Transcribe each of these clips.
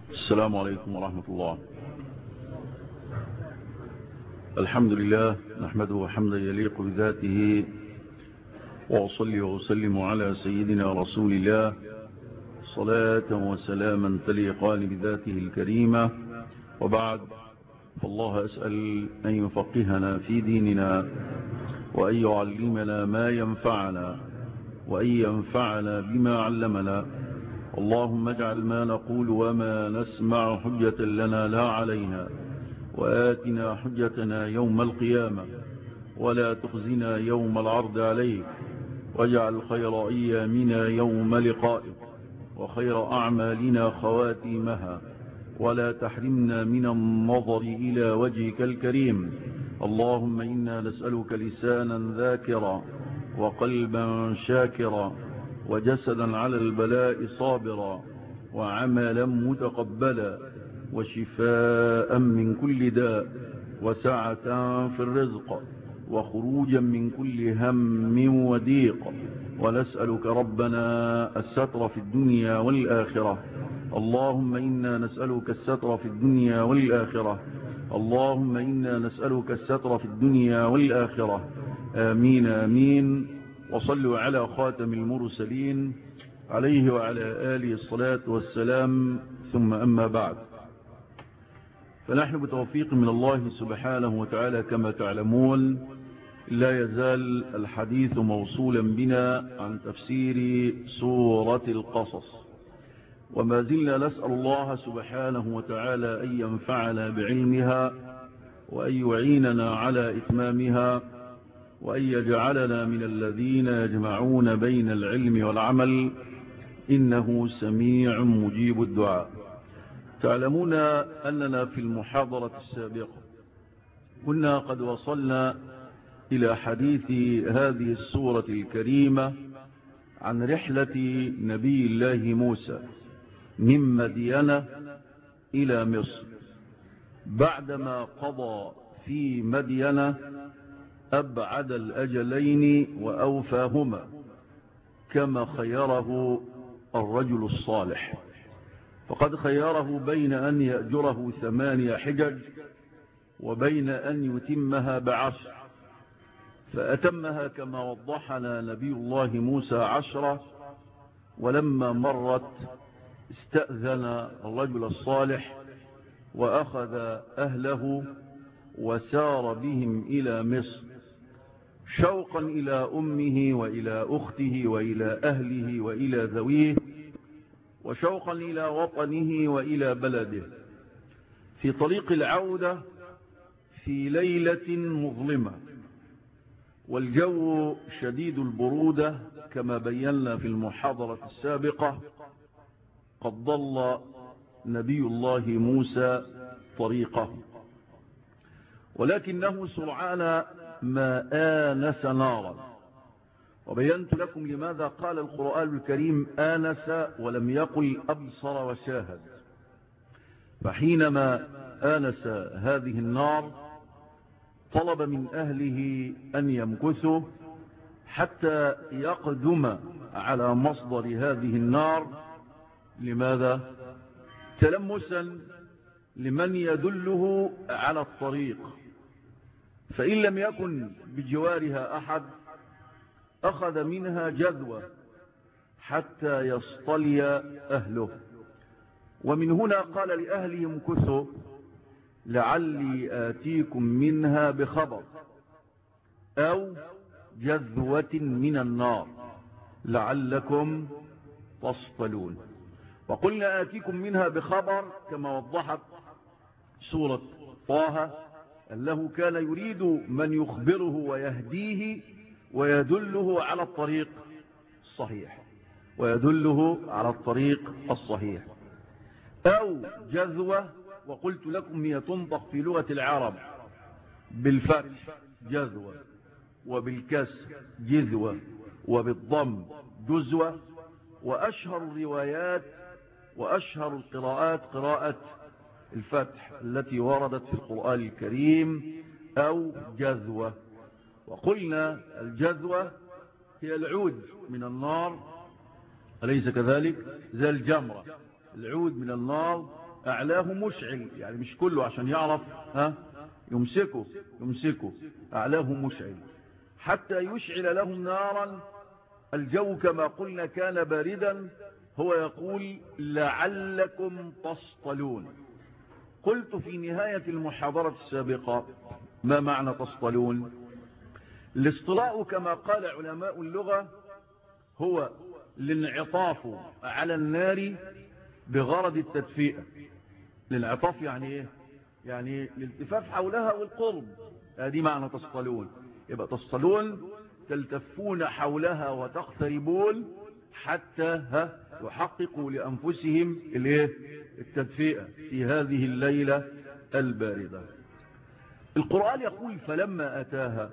السلام عليكم ورحمة الله الحمد لله نحمده حمدا يليق بذاته وأصلي وأسلم على سيدنا رسول الله صلاة وسلاما تليقان بذاته الكريمة وبعد فالله أسأل أن يفقهنا في ديننا وأن يعلمنا ما ينفعنا وأن ينفعنا بما علمنا اللهم اجعل ما نقول وما نسمع حجة لنا لا علينا وآتنا حجتنا يوم القيامة ولا تخزنا يوم العرض عليك واجعل خير أيامنا يوم لقائك وخير أعمالنا خواتيمها ولا تحرمنا من النظر إلى وجهك الكريم اللهم إنا نسألك لسانا ذاكرا وقلبا شاكرا وجسدا على البلاء صابرا وعملا متقبلا وشفاء من كل داء وسعة في الرزق وخروجا من كل هم وضيق ونسألك ربنا الستر في الدنيا والآخرة اللهم إنا نسألك الستر في الدنيا والآخرة اللهم إنا نسألك الستر في الدنيا والآخرة آمين آمين وصلوا على خاتم المرسلين عليه وعلى آله الصلاة والسلام ثم أما بعد فنحن بتوفيق من الله سبحانه وتعالى كما تعلمون لا يزال الحديث موصولا بنا عن تفسير سورة القصص وما زلنا نسأل الله سبحانه وتعالى أن ينفعنا بعلمها وأن يعيننا على إتمامها وأن يجعلنا من الذين يجمعون بين العلم والعمل إنه سميع مجيب الدعاء تعلمون أننا في المحاضرة السابقة كنا قد وصلنا إلى حديث هذه السورة الكريمة عن رحلة نبي الله موسى من مدينة إلى مصر بعدما قضى في مدينة أبعد الأجلين وأوفاهما كما خيره الرجل الصالح فقد خيره بين أن يأجره ثمانية حجج وبين أن يتمها بعشر فأتمها كما وضحنا نبي الله موسى عشرة ولما مرت استأذن الرجل الصالح وأخذ أهله وسار بهم إلى مصر شوقا إلى أمه وإلى أخته وإلى أهله وإلى ذويه وشوقا إلى وطنه وإلى بلده في طريق العودة في ليلة مظلمة والجو شديد البرودة كما بينا في المحاضرة السابقة قد ضل نبي الله موسى طريقه ولكنه سرعان ما آنس نارا وبينت لكم لماذا قال القرآن الكريم آنس ولم يقل أبصر وشاهد فحينما آنس هذه النار طلب من أهله أن يمكثوا حتى يقدم على مصدر هذه النار لماذا تلمسا لمن يدله على الطريق فإن لم يكن بجوارها أحد أخذ منها جذوة حتى يصطلي أهله ومن هنا قال لأهلهم كثوا لعلي آتيكم منها بخبر أو جذوة من النار لعلكم تصطلون وقلنا آتيكم منها بخبر كما وضحت سورة طه أنه كان يريد من يخبره ويهديه ويدله على الطريق الصحيح ويدله على الطريق الصحيح أو جذوة وقلت لكم هي تنطق في لغة العرب بالفتح جذوة وبالكسر جذوة وبالضم جزوة وأشهر الروايات وأشهر القراءات قراءة الفتح التي وردت في القرآن الكريم أو جذوة وقلنا الجذوة هي العود من النار أليس كذلك زي الجمرة العود من النار أعلاه مشعل يعني مش كله عشان يعرف ها يمسكه يمسكه أعلاه مشعل حتى يشعل لهم نارا الجو كما قلنا كان باردا هو يقول لعلكم تصطلون قلت في نهاية المحاضرة السابقة ما معنى تصطلون الاصطلاء كما قال علماء اللغة هو الانعطاف على النار بغرض التدفئة الانعطاف يعني ايه يعني الالتفاف حولها والقرب هذه معنى تصطلون يبقى تصطلون تلتفون حولها وتقتربون حتى ها يحققوا لأنفسهم الايه التدفئة في هذه الليلة الباردة القرآن يقول فلما أتاها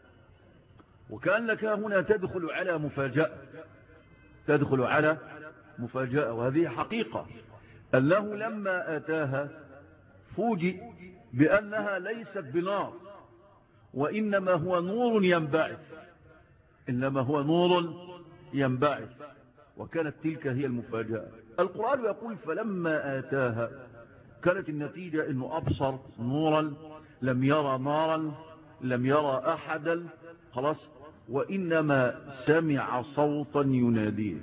وكأنك هنا تدخل على مفاجأة تدخل على مفاجأة وهذه حقيقة أنه لما أتاها فوجئ بأنها ليست بنار وإنما هو نور ينبعث إنما هو نور ينبعث وكانت تلك هي المفاجأة القرآن يقول فلما آتاها كانت النتيجة أنه أبصر نورا لم يرى نارا لم يرى أحدا خلاص وإنما سمع صوتا يناديه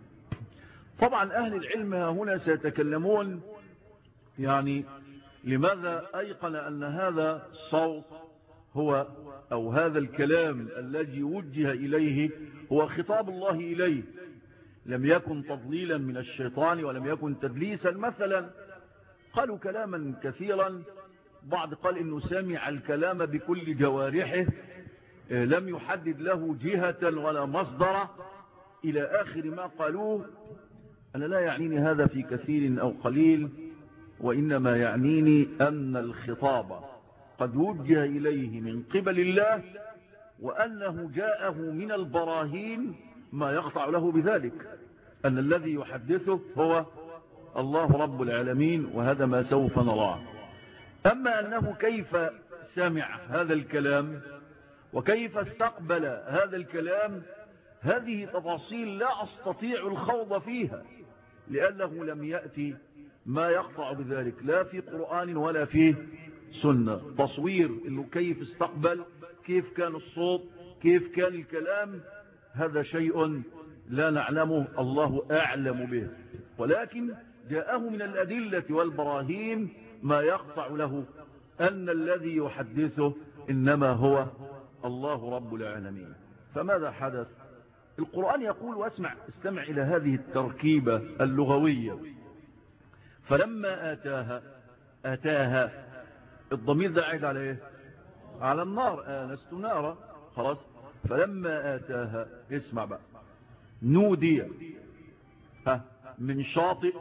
طبعا أهل العلم هنا سيتكلمون يعني لماذا أيقن أن هذا الصوت هو أو هذا الكلام الذي وجه إليه هو خطاب الله إليه لم يكن تضليلا من الشيطان ولم يكن تدليسا مثلا قالوا كلاما كثيرا بعض قال إنه سمع الكلام بكل جوارحه لم يحدد له جهة ولا مصدر إلى آخر ما قالوه أنا لا يعنيني هذا في كثير أو قليل وإنما يعنيني أن الخطاب قد وجه إليه من قبل الله وأنه جاءه من البراهين ما يقطع له بذلك أن الذي يحدثه هو الله رب العالمين وهذا ما سوف نراه أما أنه كيف سمع هذا الكلام وكيف استقبل هذا الكلام هذه تفاصيل لا أستطيع الخوض فيها لأنه لم يأتي ما يقطع بذلك لا في قرآن ولا في سنة تصوير انه كيف استقبل كيف كان الصوت كيف كان الكلام هذا شيء لا نعلمه الله أعلم به ولكن جاءه من الأدلة والبراهين ما يقطع له أن الذي يحدثه إنما هو الله رب العالمين فماذا حدث القرآن يقول واسمع استمع إلى هذه التركيبة اللغوية فلما آتاها آتاها الضمير ده عيد على ايه على النار آنست نارا خلاص فلما آتاها اسمع بقى نودي ها من شاطئ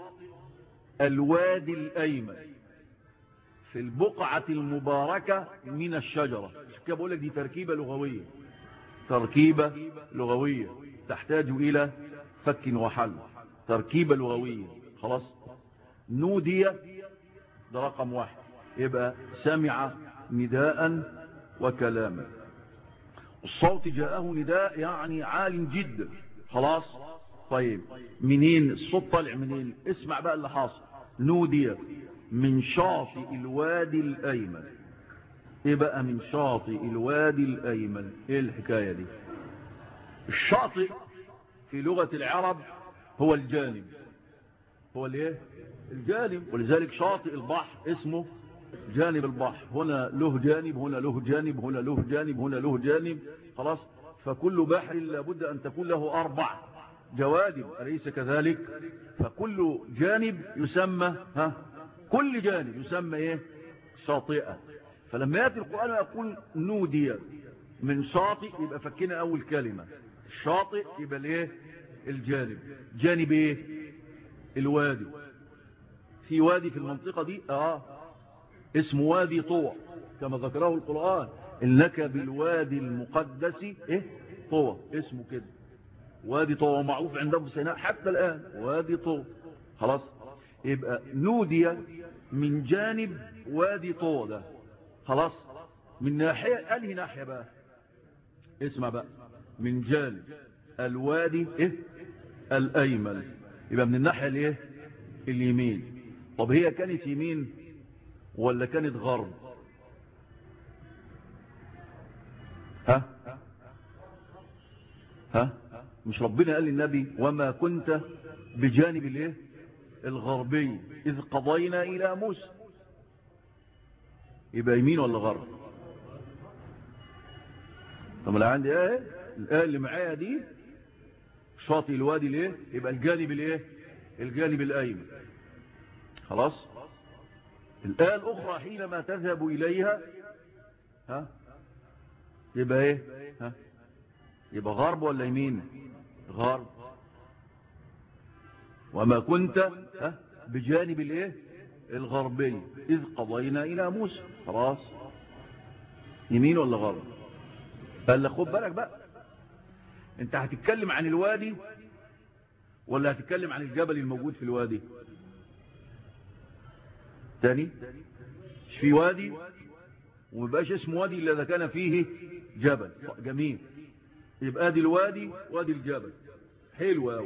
الوادي الأيمن في البقعة المباركة من الشجرة كده بقول لك دي تركيبة لغوية تركيبة لغوية تحتاج إلى فك وحل تركيبة لغوية خلاص نودي ده رقم واحد يبقى سمع نداء وكلاما الصوت جاءه نداء يعني عال جدا خلاص طيب منين الصوت طالع منين اسمع بقى اللي حاصل نودي من شاطئ الوادي الأيمن ايه بقى من شاطئ الوادي الأيمن ايه الحكاية دي الشاطئ في لغة العرب هو الجانب هو الايه الجانب ولذلك شاطئ البحر اسمه جانب البحر هنا له جانب هنا له جانب هنا له جانب هنا له جانب خلاص فكل بحر لابد أن تكون له أربع جوانب أليس كذلك فكل جانب يسمى ها كل جانب يسمى ايه شاطئة فلما يأتي القرآن يقول نودي من شاطئ يبقى فكنا أول كلمة الشاطئ يبقى الايه الجانب جانب ايه الوادي في وادي في المنطقة دي اه اسمه وادي طوى كما ذكره القرآن إنك بالوادي المقدس إيه طوى اسمه كده وادي طوى معروف عندهم في سيناء حتى الآن وادي طوى خلاص يبقى نودي من جانب وادي طوى ده خلاص من ناحية أنهي ناحية بقى اسمع بقى من جانب الوادي إيه الأيمن يبقى من الناحية الايه اليمين طب هي كانت يمين ولا كانت غرب ها ها مش ربنا قال للنبي وما كنت بجانب الايه الغربي اذ قضينا الى موسى يبقى يمين ولا غرب طب اللي عندي ايه الايه اللي معايا دي شاطئ الوادي الايه يبقى الجانب الايه الجانب الايمن خلاص الايه الاخرى حينما تذهب اليها ها يبقى ايه ها يبقى غرب ولا يمين غرب وما كنت ها بجانب الايه الغربي اذ قضينا الى موسى خلاص يمين ولا غرب قال لك خد بالك بقى انت هتتكلم عن الوادي ولا هتتكلم عن الجبل الموجود في الوادي تاني مش في وادي ومبقاش اسمه وادي الا اذا كان فيه جبل جميل يبقى دي الوادي وادي الجبل حلو قوي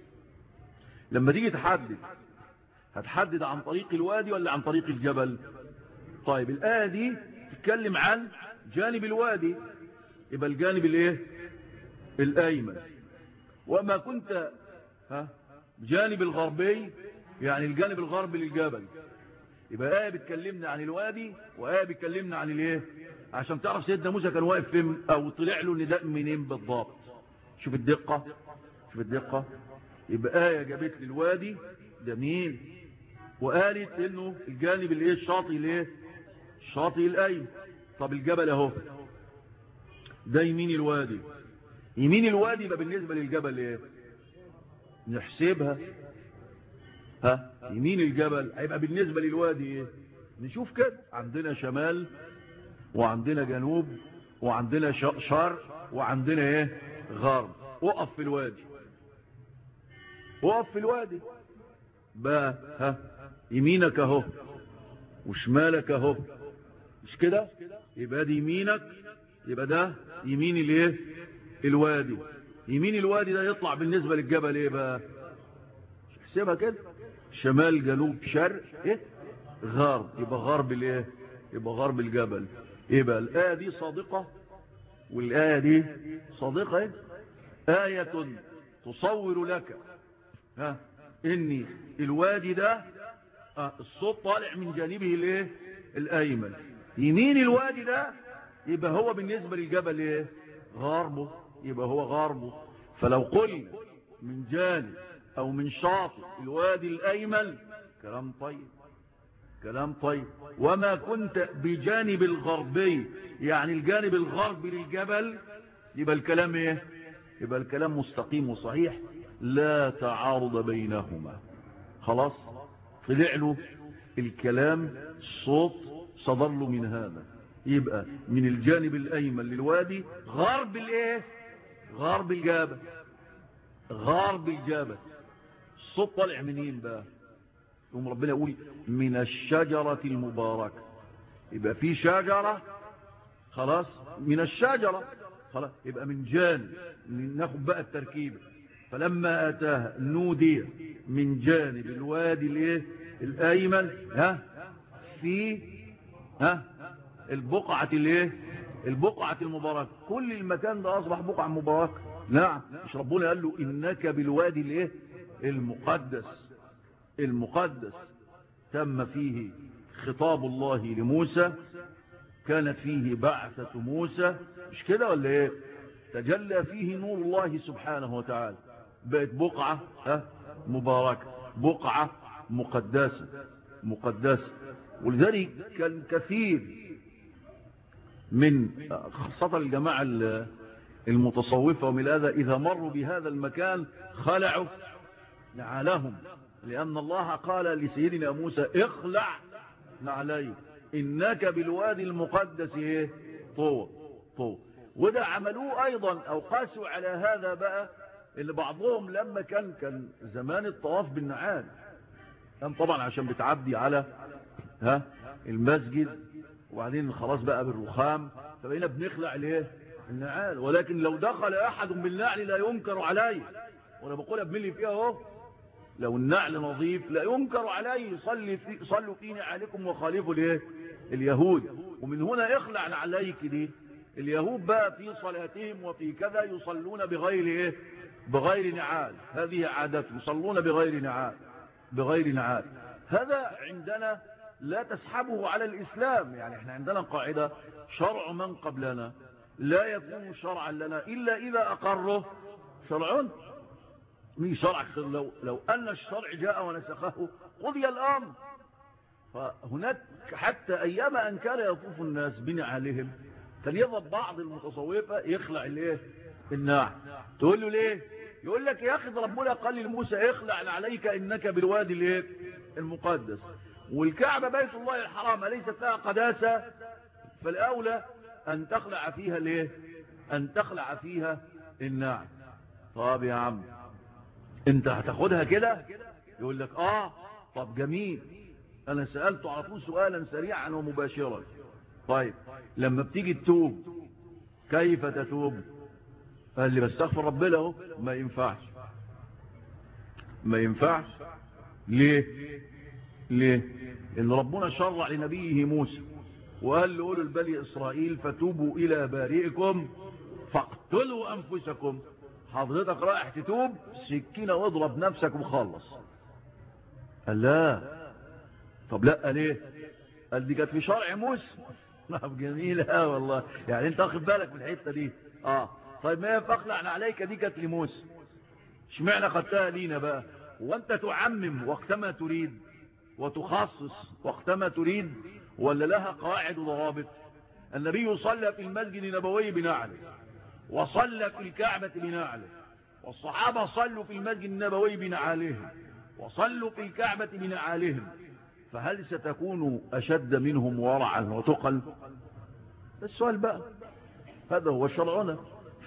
لما تيجي تحدد هتحدد عن طريق الوادي ولا عن طريق الجبل طيب الآية دي تتكلم عن جانب الوادي يبقى الجانب الايه الايمن وما كنت ها جانب الغربي يعني الجانب الغربي للجبل يبقى آية بتكلمنا عن الوادي وآية بتكلمنا عن الايه عشان تعرف سيدنا موسى كان واقف فين او طلع له النداء منين بالضبط شوف الدقة شوف الدقة يبقى آية جابت لي الوادي ده مين وقالت انه الجانب الايه الشاطئ الايه الشاطئ الايمن طب الجبل اهو ده يمين الوادي يمين الوادي يبقى بالنسبة للجبل ايه نحسبها ها يمين الجبل هيبقى بالنسبة للوادي ايه نشوف كده عندنا شمال وعندنا جنوب وعندنا شرق وعندنا ايه غرب وقف في الوادي وقف في الوادي بقى ها يمينك اهو وشمالك اهو مش كده يبقى دي يمينك يبقى ده يمين الايه الوادي يمين الوادي ده يطلع بالنسبة للجبل ايه بقى احسبها كده شمال جنوب شرق ايه غرب يبقى غرب الايه يبقى غرب الجبل يبقى الآية دي صادقة والآية دي صادقة ايه آية تصور لك ها ان الوادي ده آه الصوت طالع من جانبه الايه الايمن يمين الوادي ده يبقى هو بالنسبة للجبل ايه غربه يبقى هو غربه فلو قلنا من جانب او من شاطئ الوادي الايمن كلام طيب كلام طيب وما كنت بجانب الغربي يعني الجانب الغربي للجبل يبقى الكلام ايه يبقى الكلام مستقيم وصحيح لا تعارض بينهما خلاص طلع له الكلام الصوت صدر له من هذا يبقى من الجانب الايمن للوادي غرب الايه غرب الجبل غرب الجبل الصوت طالع منين بقى ثم ربنا يقول من الشجرة المباركة يبقى في شجرة خلاص من الشجرة خلاص يبقى من جانب ناخد بقى التركيبة فلما أتاها نودي من جانب الوادي الايه الايمن ها في ها البقعة الايه البقعة المباركة كل المكان ده اصبح بقعة مباركة نعم مش ربنا قال له انك بالوادي الايه المقدس المقدس تم فيه خطاب الله لموسى كانت فيه بعثة موسى مش كده ولا ايه تجلى فيه نور الله سبحانه وتعالى بقت بقعة ها مباركة بقعة مقدسة مقدسة ولذلك كان كثير من خاصة الجماعة المتصوفة ومن هذا إذا مروا بهذا المكان خلعوا نعالهم لأن الله قال لسيدنا موسى اخلع نعليه إنك بالوادي المقدس ايه طوى طوى وده عملوه أيضا أو قاسوا على هذا بقى اللي بعضهم لما كان كان زمان الطواف بالنعال كان طبعا عشان بتعدي على ها المسجد وبعدين خلاص بقى بالرخام فبقينا بنخلع ليه النعال ولكن لو دخل أحد بالنعل لا ينكر عليه وانا بقولها بملي فيها اهو لو النعل نظيف لا ينكر عليه يصلي في صلوا في نعالكم وخالفوا الايه اليهود ومن هنا اخلع عليك دي اليهود بقى في صلاتهم وفي كذا يصلون بغير ايه بغير نعال هذه عادتهم يصلون بغير نعال بغير نعال هذا عندنا لا تسحبه على الإسلام يعني احنا عندنا قاعدة شرع من قبلنا لا يكون شرعا لنا إلا إذا أقره شرع من شرع لو, لو أن الشرع جاء ونسخه قضي الأمر فهناك حتى أيام أن كان يطوف الناس بنعالهم كان يضرب بعض المتصوفة يخلع الايه الناع تقول له ليه يقول لك يا أخي ربنا قال لموسى اخلع عليك إنك بالوادي الايه المقدس والكعبة بيت الله الحرام ليست لها قداسة فالأولى أن تخلع فيها الايه أن تخلع فيها النعم طب يا عم انت هتاخدها كده يقول لك اه طب جميل انا سألته على طول سؤالا سريعا ومباشرا طيب لما بتيجي تتوب كيف تتوب قال لي بستغفر ربنا اهو ما ينفعش ما ينفعش ليه ليه ان ربنا شرع لنبيه موسى وقال له قولوا لبني اسرائيل فتوبوا الى بارئكم فاقتلوا انفسكم حضرتك رايح تتوب سكينه واضرب نفسك وخلص قال لا طب لا ليه قال دي كانت في شرع موسى نعم جميلة والله يعني انت واخد بالك من الحته دي اه طيب ما ينفخلع عليك دي كانت لموسى اشمعنى خدتها لينا بقى وانت تعمم وقتما تريد وتخصص وقتما تريد ولا لها قواعد وضوابط النبي صلى في المسجد النبوي بنعله وصلى في الكعبة بنعله والصحابة صلوا في المسجد النبوي بنعالهم وصلوا في الكعبة بنعالهم فهل ستكون أشد منهم ورعا وتقل السؤال بقى هذا هو شرعنا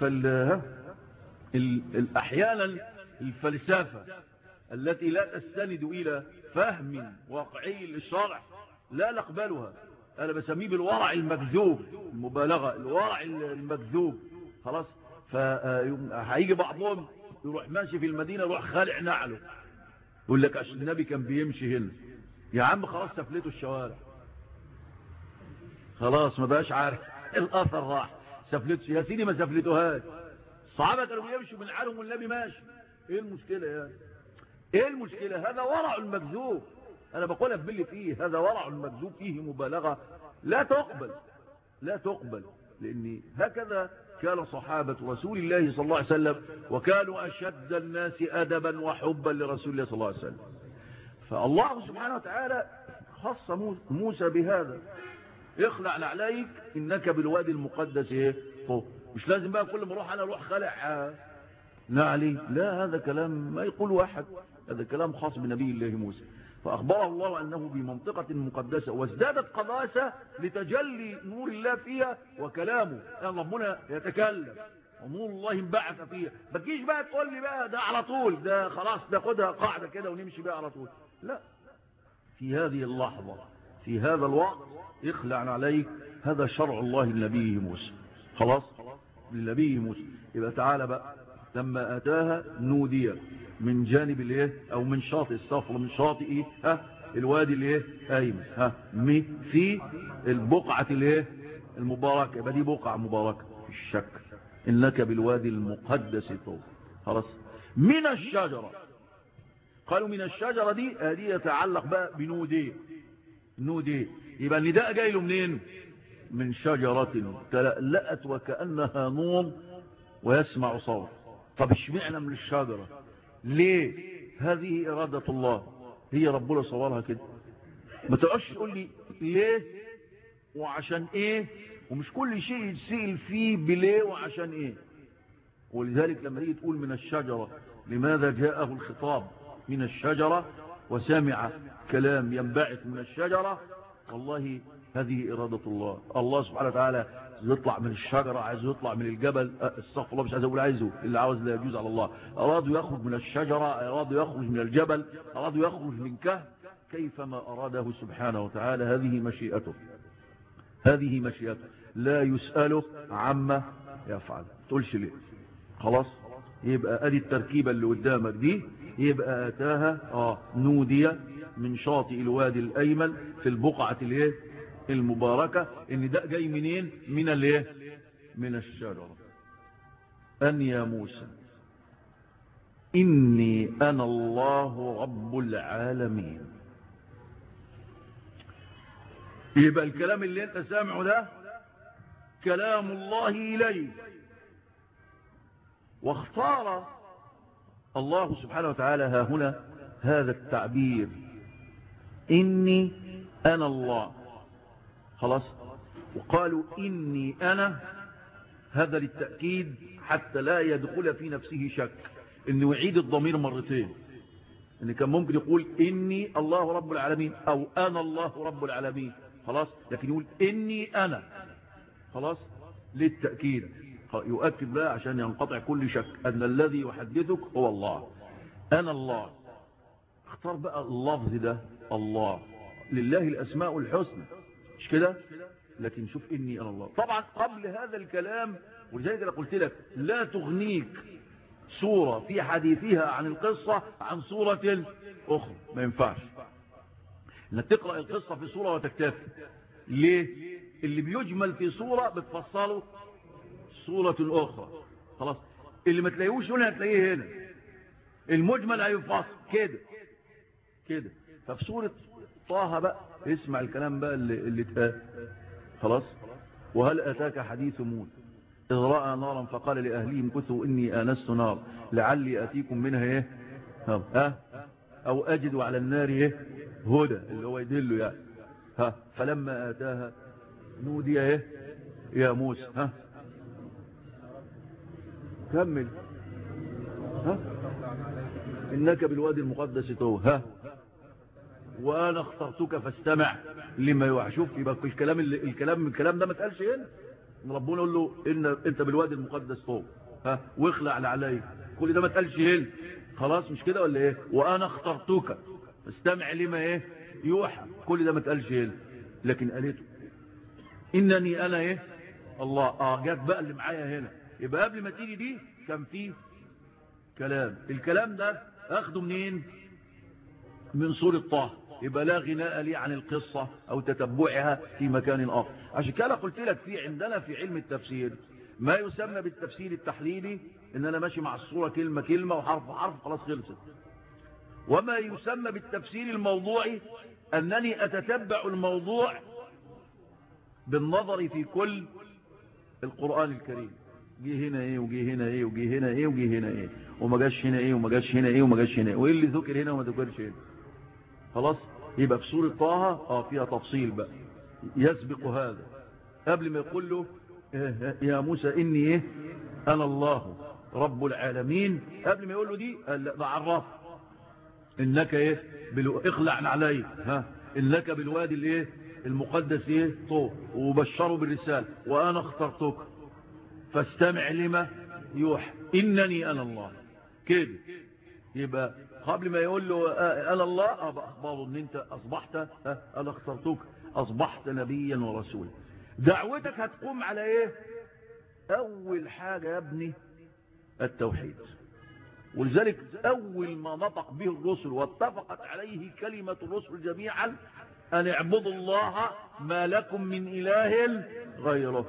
فأحيانا الفلسفة التي لا تستند إلى فهم واقعي للشرع لا نقبلها أنا بسميه بالورع المكذوب المبالغة الورع المكذوب خلاص فهيجي بعضهم يروح ماشي في المدينة يروح خالع نعله يقول لك عشان النبي كان بيمشي هنا يا عم خلاص سفلته الشوارع خلاص ما بقاش عارف الاثر راح سفلته يا سيدي ما سفلتوهاش الصحابه كانوا بيمشوا من عالهم والنبي ماشي ايه المشكله يعني ايه المشكله هذا ورع المكذوب انا بقولها في باللي فيه هذا ورع المكذوب فيه مبالغه لا تقبل لا تقبل لان هكذا كان صحابة رسول الله صلى الله عليه وسلم وكانوا أشد الناس أدبا وحبا لرسول الله صلى الله عليه وسلم فالله سبحانه وتعالى خص موسى بهذا اخلع عليك انك بالوادي المقدس ايه مش لازم بقى كل ما اروح انا اروح خلع نعلي لا هذا كلام ما يقول واحد هذا كلام خاص بنبي الله موسى فأخبره الله أنه بمنطقة مقدسة وازدادت قداسة لتجلي نور الله فيها وكلامه يعني ربنا يتكلم ونور الله انبعث فيها ما تجيش بقى تقول لي بقى ده على طول ده خلاص ناخدها قاعدة كده ونمشي بقى على طول لا في هذه اللحظة في هذا الوقت اخلع عليك هذا شرع الله لنبيه موسى خلاص لنبيه موسى يبقى تعالى بقى لما أتاها نودية من جانب الايه او من شاطئ الصفر من شاطئ ايه ها الوادي الايه ايمن ها مي في البقعة الايه المباركة يبقى دي بقعة مباركة في الشك انك بالوادي المقدس طول خلاص من الشجرة قالوا من الشجرة دي هذه يتعلق بقى بنودي نودي يبقى النداء جاي له منين من شجرة تلألأت وكأنها نور ويسمع صوت طب اشمعنا من الشجرة ليه هذه إرادة الله هي ربنا صورها كده ما تقعدش تقول لي ليه وعشان ايه ومش كل شيء يتسئل فيه بليه وعشان ايه ولذلك لما تيجي تقول من الشجرة لماذا جاءه الخطاب من الشجرة وسمع كلام ينبعث من الشجرة والله هذه إرادة الله الله سبحانه وتعالى يطلع من الشجرة عايز يطلع من الجبل استغفر الله مش عايز اقول عايزه اللي عاوز لا يجوز على الله ارادوا يخرج من الشجرة ارادوا يخرج من الجبل ارادوا يخرج من كهف كيفما اراده سبحانه وتعالى هذه مشيئته هذه مشيئته لا يسأله عما يفعل تقولش ليه خلاص يبقى ادي التركيبة اللي قدامك دي يبقى أتاها آه نودي من شاطئ الوادي الأيمن في البقعة الايه المباركة ان ده جاي منين من الايه من الشجرة أن يا موسى إني أنا الله رب العالمين يبقى الكلام اللي انت سامعه ده كلام الله إليك واختار الله سبحانه وتعالى ها هنا هذا التعبير إني أنا الله خلاص وقالوا إني أنا هذا للتأكيد حتى لا يدخل في نفسه شك انه يعيد الضمير مرتين ان كان ممكن يقول اني الله رب العالمين او انا الله رب العالمين خلاص لكن يقول اني انا خلاص للتأكيد يؤكد بقى عشان ينقطع كل شك ان الذي يحدثك هو الله انا الله اختار بقى اللفظ ده الله لله الاسماء الحسنى مش كده لكن شوف اني انا الله طبعا قبل هذا الكلام ولذلك انا قلت لك لا تغنيك صورة في حديثها عن القصة عن صورة أخرى ما ينفعش انك تقرأ القصة في صورة وتكتفي ليه اللي بيجمل في صورة بتفصله صورة أخرى خلاص اللي ما تلاقيهوش هنا هتلاقيه هنا المجمل هيفصل كده كده ففي صورة طه بقى اسمع الكلام بقى اللي, اللي اتقال خلاص وهل أتاك حديث موسى إذ رأى نارا فقال لأهلهم كثوا إني آنست نار لعلي أتيكم منها إيه ها أو أجد على النار إيه هدى اللي هو يدله يعني ها فلما آتاها نودي إيه يا موسى ها كمل ها إنك بالوادي المقدس تو ها وأنا اخترتك فاستمع لما يوحشوف يبقى الكلام اللي الكلام الكلام ده ما اتقالش هنا ربنا يقول له إن انت بالوادي المقدس فوق ها واخلع عليك كل ده ما اتقالش هنا خلاص مش كده ولا ايه وانا اخترتك استمع لما ايه يوحى كل ده ما اتقالش هنا لكن قالته انني انا ايه الله اه جت بقى اللي معايا هنا يبقى قبل ما تيجي دي كان في كلام الكلام ده اخده منين من سورة طه يبقى لا غناء لي عن القصة او تتبعها في مكان اخر عشان كده قلت لك في عندنا في علم التفسير ما يسمى بالتفسير التحليلي ان انا ماشي مع الصورة كلمة كلمة وحرف حرف خلاص خلصت وما يسمى بالتفسير الموضوعي انني اتتبع الموضوع بالنظر في كل القرآن الكريم جه هنا ايه وجه هنا ايه وجه هنا ايه وجه هنا ايه وما جاش هنا ايه وما جاش هنا ايه وما جاش هنا ايه وايه اللي ذكر هنا وما ذكرش هنا خلاص يبقى في سورة طه اه فيها تفصيل بقى يسبق هذا قبل ما يقول له يا موسى إني إيه أنا الله رب العالمين قبل ما يقول له دي ده عرف إنك إيه بلو... اخلع علي ها إنك بالوادي الإيه المقدس إيه طو وبشره بالرسالة وأنا اخترتك فاستمع لما يوحى إنني أنا الله كده يبقى قبل ما يقول له أنا الله أخبره أن أنت أصبحت أنا اخترتك أصبحت نبيا ورسولا دعوتك هتقوم على إيه أول حاجة يا ابني التوحيد ولذلك أول ما نطق به الرسل واتفقت عليه كلمة الرسل جميعا أن اعبدوا الله ما لكم من إله غيره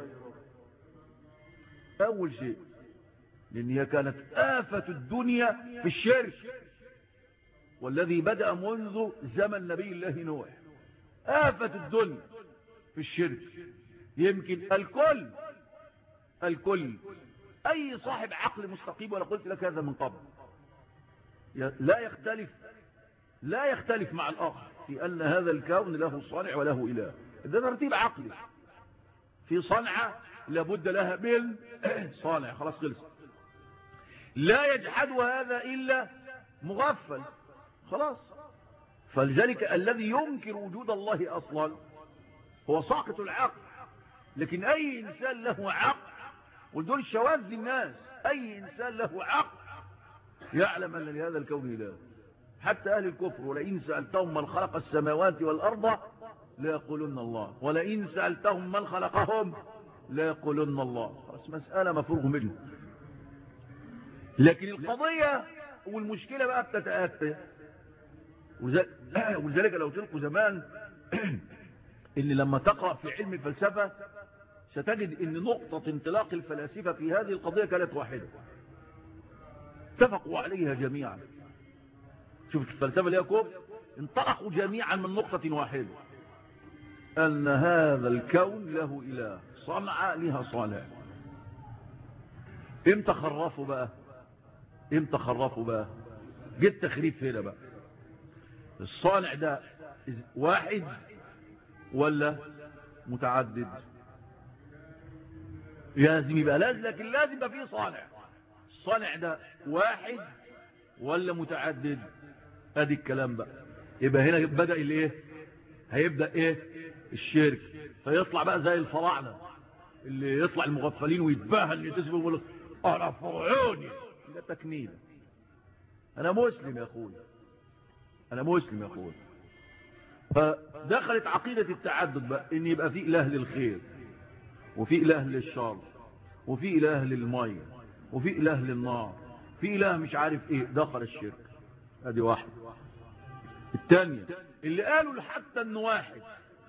أول شيء لأن هي كانت آفة الدنيا في الشرك والذي بدأ منذ زمن نبي الله نوح آفة الدنيا في الشرك يمكن الكل الكل أي صاحب عقل مستقيم ولا قلت لك هذا من قبل لا يختلف لا يختلف مع الآخر في أن هذا الكون له صانع وله إله ده ترتيب عقلي في صنعة لابد لها من صانع خلاص خلص لا يجحد هذا إلا مغفل خلاص فلذلك الذي ينكر وجود الله أصلا هو ساقط العقل لكن أي إنسان له عقل ودول شواذ الناس أي إنسان له عقل يعلم أن لهذا الكون إله حتى أهل الكفر ولئن سألتهم من خلق السماوات والأرض ليقولن الله ولئن سألتهم من خلقهم ليقولن الله خلاص مسألة مفروغ منه لكن القضية والمشكلة بقى بتتأتى ولذلك لو تلقوا زمان ان لما تقرأ في علم الفلسفة ستجد ان نقطة انطلاق الفلاسفة في هذه القضية كانت واحدة اتفقوا عليها جميعا شوف الفلسفة ليها كوب انطلقوا جميعا من نقطة واحدة أن هذا الكون له إله صنع لها صانع امتى خرفوا بقى امتى خرفوا بقى جيت تخريف هنا بقى الصانع ده واحد ولا متعدد لازم يبقى لازم لكن لازم يبقى فيه صانع الصانع ده واحد ولا متعدد ادي الكلام بقى يبقى هنا بدأ الايه هيبدأ ايه الشرك فيطلع بقى زي الفراعنة اللي يطلع المغفلين ويتباهى يتسبب ويقول انا فرعوني ده تكميل انا مسلم يا اخوي انا مسلم يا اخوي فدخلت عقيدة التعدد بقى ان يبقى في اله للخير وفي اله للشر وفي اله للمية وفي اله للنار في اله مش عارف ايه دخل الشرك ادي واحد الثانية اللي قالوا حتى انه واحد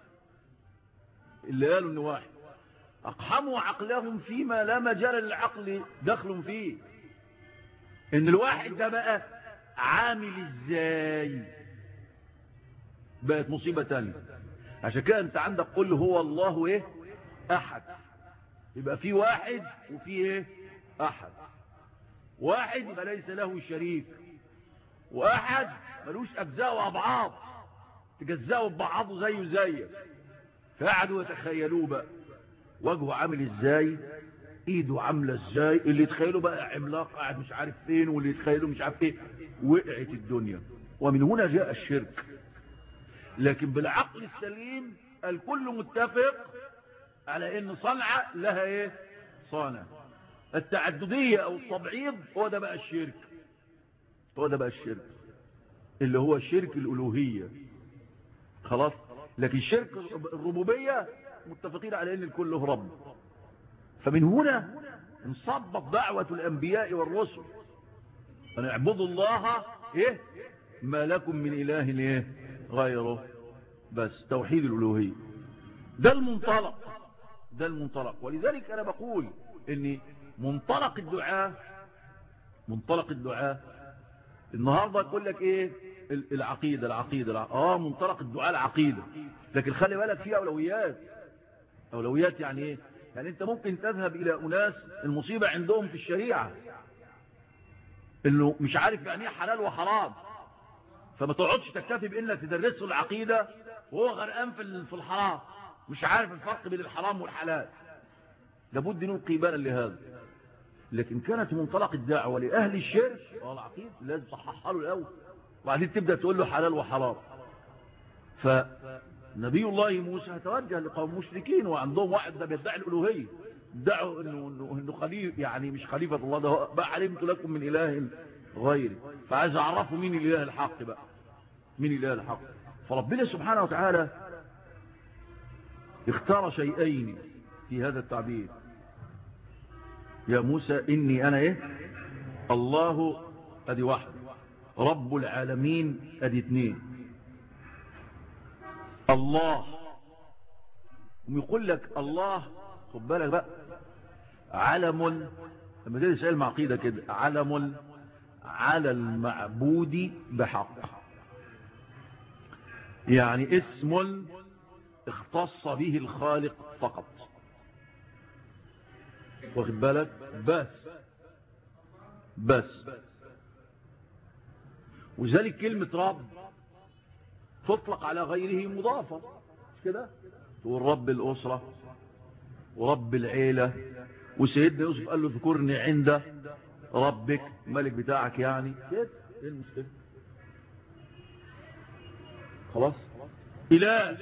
اللي قالوا انه واحد اقحموا عقلهم فيما لا مجال للعقل دخل فيه ان الواحد ده بقى عامل ازاي بقت مصيبة تانية عشان كده انت عندك قل هو الله ايه احد يبقى في واحد وفي ايه احد واحد يبقى ليس له شريك واحد ملوش اجزاء وابعاض تجزأوا ببعضه زيه زيك فقعدوا يتخيلوه بقى وجهه عامل ازاي ايده عامله ازاي اللي يتخيلوا بقى عملاق قاعد مش عارف فين واللي يتخيلوا مش عارف ايه وقعت الدنيا ومن هنا جاء الشرك لكن بالعقل السليم الكل متفق على ان صنعة لها ايه صانع التعددية او التبعيض هو ده بقى الشرك هو ده بقى الشرك اللي هو شرك الالوهية خلاص لكن شرك الربوبية متفقين على ان الكل هو رب فمن هنا انصبت دعوة الانبياء والرسل ان اعبدوا الله ايه ما لكم من اله ايه غيره بس توحيد الالوهية ده المنطلق ده المنطلق ولذلك انا بقول ان منطلق الدعاء منطلق الدعاء النهاردة يقول لك ايه العقيدة العقيدة اه منطلق الدعاء العقيدة لكن خلي بالك فيه اولويات اولويات يعني ايه يعني انت ممكن تذهب الى اناس المصيبة عندهم في الشريعة انه مش عارف يعني ايه حلال وحرام فما تقعدش تكتفي بانك تدرسه العقيدة وهو غرقان في الحرام مش عارف الفرق بين الحرام والحلال لابد نلقي بالا لهذا لكن كانت منطلق الدعوة لأهل الشرك والعقيد لازم تصححها له الأول وبعدين تبدأ تقول له حلال وحرام فنبي الله موسى توجه لقوم مشركين وعندهم واحد ده بيدعي الألوهية ادعوا انه انه, إنه خليفه يعني مش خليفة الله ده بقى علمت لكم من اله غيري فعايز اعرفوا مين الاله الحق بقى مين الاله الحق فربنا سبحانه وتعالى اختار شيئين في هذا التعبير يا موسى إني أنا إيه الله أدي واحد رب العالمين أدي اثنين الله ويقول لك الله خد بالك بقى علم لما تيجي تسأل معقيدة كده علم على المعبود بحق يعني اسم اختص به الخالق فقط واخد بالك بس بس وذلك كلمة رب تطلق على غيره مضافة مش كده تقول رب الأسرة ورب العيلة وسيدنا يوسف قال له ذكرني عند ربك ملك بتاعك يعني كده ايه المشكلة خلاص إله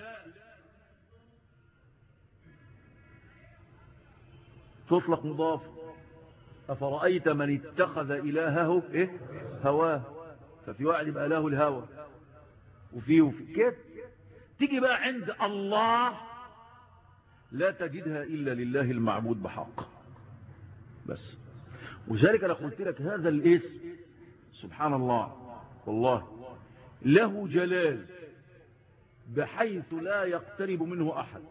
تطلق مضاف أفرأيت من اتخذ إلهه إيه؟ هواه ففي واحد يبقى له الهوى وفيه وفي كده تيجي بقى عند الله لا تجدها إلا لله المعبود بحق بس وذلك أنا قلت لك هذا الاسم سبحان الله والله له جلال بحيث لا يقترب منه أحد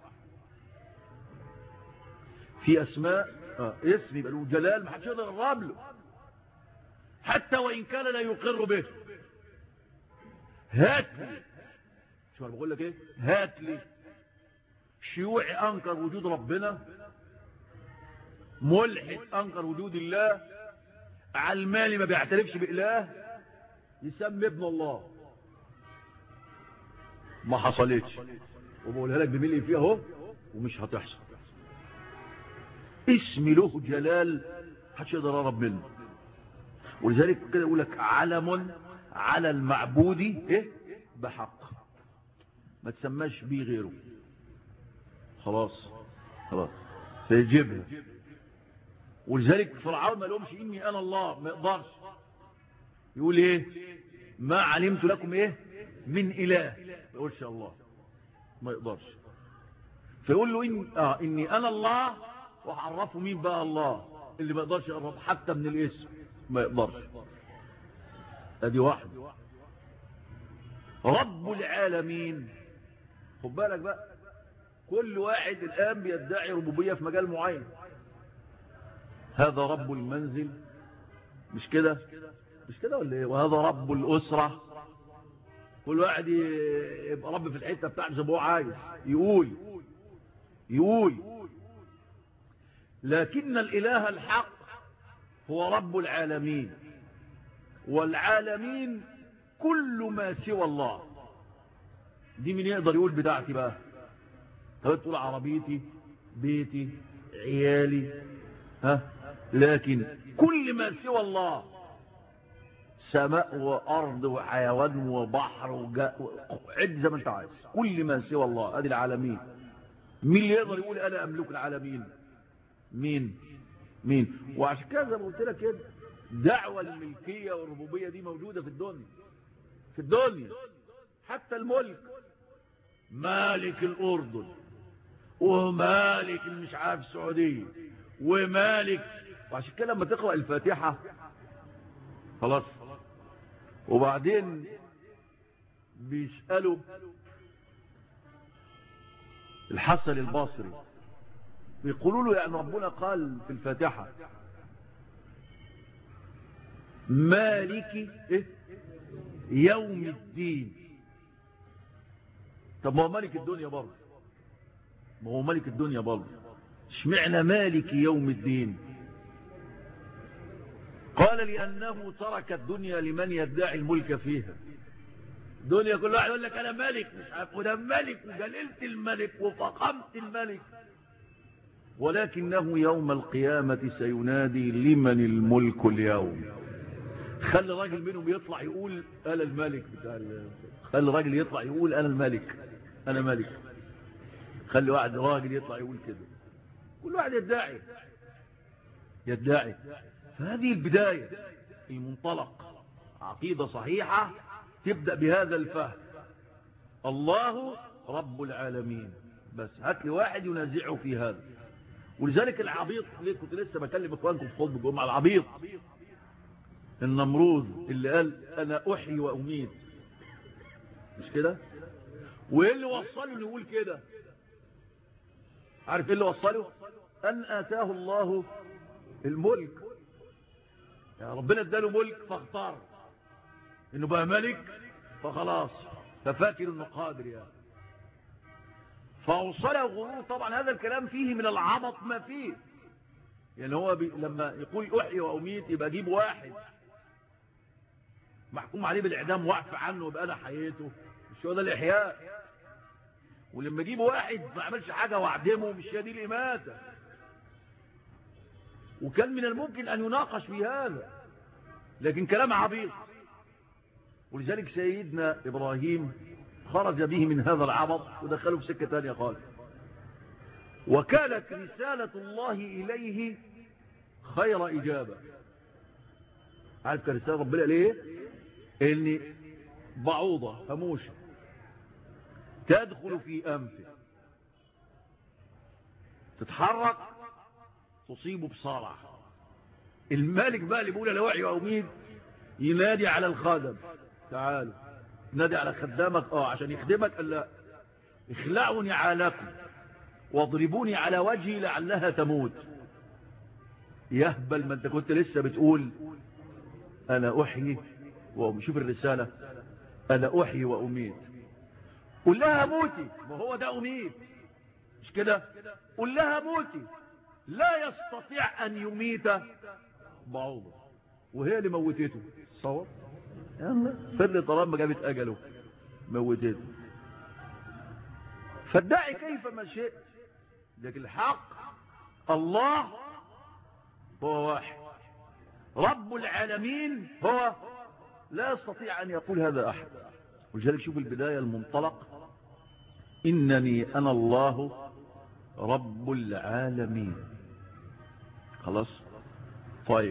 في أسماء آه اسم يبقى له جلال ما حدش يقدر يقرب له حتى وإن كان لا يقر به هات لي شو انا بقول لك ايه هات لي شيوعي انكر وجود ربنا ملحد انكر وجود الله علماني ما بيعترفش باله يسمي ابن الله ما حصلتش وبقولها لك بملي فيها اهو ومش هتحصل اسم له جلال محدش يقدر يقرب منه ولذلك كده يقول لك علم على المعبود ايه بحق ما تسماش بيه غيره خلاص خلاص فيجيبها ولذلك فرعون ما لهمش اني انا الله ما يقدرش يقول ايه ما علمت لكم ايه من اله ما يقولش الله ما يقدرش فيقول له إن آه اني انا الله وعرفوا مين بقى الله اللي ما يقدرش يقرب حتى من الاسم ما يقدرش ادي واحد رب العالمين خد بالك بقى كل واحد الان بيدعي ربوبيه في مجال معين هذا رب المنزل مش كده مش كده ولا ايه وهذا رب الاسره كل واحد يبقى رب في الحته بتاعته زي ما هو عايز يقول يقول لكن الاله الحق هو رب العالمين والعالمين كل ما سوى الله دي من يقدر يقول بتاعتي بقى طب تقول عربيتي بيتي عيالي ها لكن كل ما سوى الله سماء وارض وحيوان وبحر وجاء عد زي ما انت عايز كل ما سوى الله ادي العالمين مين اللي يقدر يقول انا املك العالمين مين مين وعشان كده زي ما قلت لك كده دعوة الملكية والربوبية دي موجودة في الدنيا في الدنيا حتى الملك مالك الأردن ومالك مش عارف السعودية ومالك وعشان كده لما تقرأ الفاتحة خلاص وبعدين بيسألوا الحسن البصري بيقولوا له يعني ربنا قال في الفاتحة مالك إيه؟ يوم الدين طب ما هو مالك الدنيا برضه ما هو مالك الدنيا برضه اشمعنى مالك يوم الدين قال لأنه ترك الدنيا لمن يدعي الملك فيها دنيا كل واحد يقول لك أنا ملك مش عارف وده ملك وجللت الملك وفقمت الملك ولكنه يوم القيامة سينادي لمن الملك اليوم خلي راجل منهم يطلع يقول أنا الملك بتاع خلي راجل يطلع يقول أنا الملك أنا ملك خلي واحد راجل يطلع يقول كده كل واحد يدعي يدعي فهذه البداية المنطلق عقيدة صحيحة تبدأ بهذا الفهم الله رب العالمين بس هات لي واحد ينازعه في هذا ولذلك العبيط ليه كنت لسه بكلم اخوانكم في خطبه الجمعه العبيط النمرود اللي قال انا احيي واميت مش كده وايه اللي وصله انه يقول كده عارف ايه اللي وصله ان اتاه الله الملك يا ربنا اداله ملك فاختار انه بقى ملك فخلاص ففاكر انه قادر يعني فأوصله غرور طبعا هذا الكلام فيه من العبط ما فيه يعني هو بي لما يقول أحيي وأميت يبقى أجيب واحد محكوم عليه بالإعدام واقف عنه يبقى أنا حياته مش هو ده الإحياء ولما أجيب واحد ما عملش حاجة واعدمه مش هي دي الإماتة وكان من الممكن أن يناقش في هذا لكن كلام عبيط ولذلك سيدنا إبراهيم خرج به من هذا العبط ودخله في سكة ثانية خالص وكانت رسالة الله إليه خير إجابة عارف كان رسالة ربنا ليه إن بعوضة هموشة تدخل في أنفه تتحرك تصيبه بصرع الملك بقى اللي بيقول لا وعي أو مين ينادي على الخادم تعالوا نادي على خدامك اه عشان يخدمك قال لا اخلعوا نعالكم واضربوني على وجهي لعلها تموت يهبل ما انت كنت لسه بتقول انا احيي وشوف الرسالة انا احيي واميت قل لها موتي ما هو ده اميت مش كده قل لها موتي لا يستطيع ان يميت بعوضة وهي اللي موتته صور يلا فر طالما جابت اجله موتته فادعي كيف ما شئت لكن الحق الله هو واحد رب العالمين هو لا يستطيع أن يقول هذا أحد ولذلك شوف البداية المنطلق إنني أنا الله رب العالمين خلاص طيب